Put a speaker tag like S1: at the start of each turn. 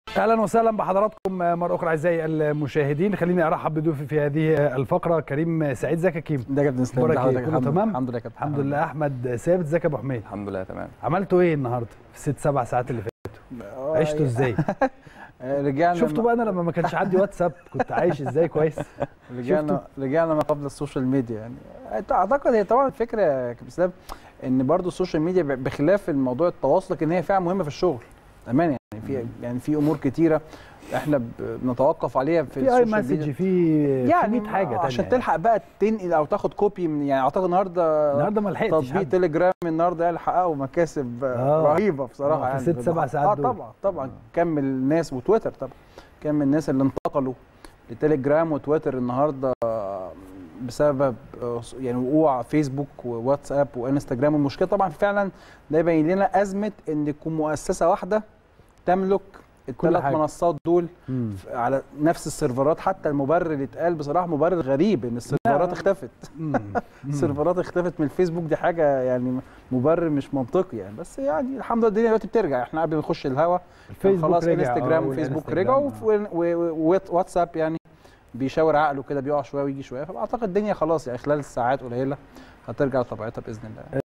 S1: اهلا وسهلا بحضراتكم مره اخرى اعزائي المشاهدين خليني ارحب بضيوفي في هذه الفقره كريم سعيد ازيك يا كيم
S2: ده كابتن اسلام
S1: اخبارك ايه كله تمام
S2: الحمد لله يا كابتن
S1: الحمد لله احمد ثابت ازيك يا ابو حميد
S3: الحمد لله تمام
S1: عملتوا ايه النهارده في الست سبع ساعات اللي فاتوا عشتوا ازاي
S2: رجعنا
S1: شفتوا بقى انا لما ما كانش عندي واتساب كنت عايش ازاي كويس
S2: رجعنا رجعنا ما قبل السوشيال ميديا يعني اعتقد هي طبعا الفكره يا كابتن اسلام ان برضو السوشيال ميديا بخلاف الموضوع التواصل لكن هي فعلا مهمه في الشغل امان يعني في يعني في امور كتيره احنا بنتوقف عليها في,
S1: في اي
S2: السوشيال
S1: مسج
S2: ميديا
S1: في
S2: يعني
S1: 100 حاجه تانية
S2: عشان
S1: يعني.
S2: تلحق بقى تنقل او تاخد كوبي من يعني اعتقد النهارده
S1: النهارده ما لحقتش
S2: تطبيق
S1: حد.
S2: تليجرام النهارده يعني حققوا مكاسب
S1: آه.
S2: رهيبه بصراحه
S1: آه، في
S2: يعني
S1: ست سبع ساعات
S2: اه
S1: دول.
S2: طبعا طبعا كم الناس وتويتر طبعا كم الناس اللي انتقلوا لتليجرام وتويتر النهارده بسبب يعني وقوع فيسبوك وواتساب وانستجرام المشكله طبعا فعلا ده يبين لنا ازمه ان يكون مؤسسه واحده تملك الثلاث
S1: حاجة.
S2: منصات دول
S1: مم.
S2: على نفس السيرفرات حتى المبرر اللي اتقال بصراحه مبرر غريب ان السيرفرات اختفت
S1: مم. مم.
S2: السيرفرات اختفت من الفيسبوك دي حاجه يعني مبرر مش منطقي يعني بس يعني الحمد لله الدنيا دلوقتي بترجع احنا قبل ما نخش الهوا
S1: الفيسبوك
S2: خلاص
S1: رجع،
S2: انستجرام
S1: آه،
S2: وفيسبوك
S1: والإنستجرام،
S2: رجعوا وواتساب يعني بيشاور عقله كده بيقع شويه ويجي شويه فاعتقد الدنيا خلاص يعني خلال ساعات قليله هترجع لطبيعتها باذن الله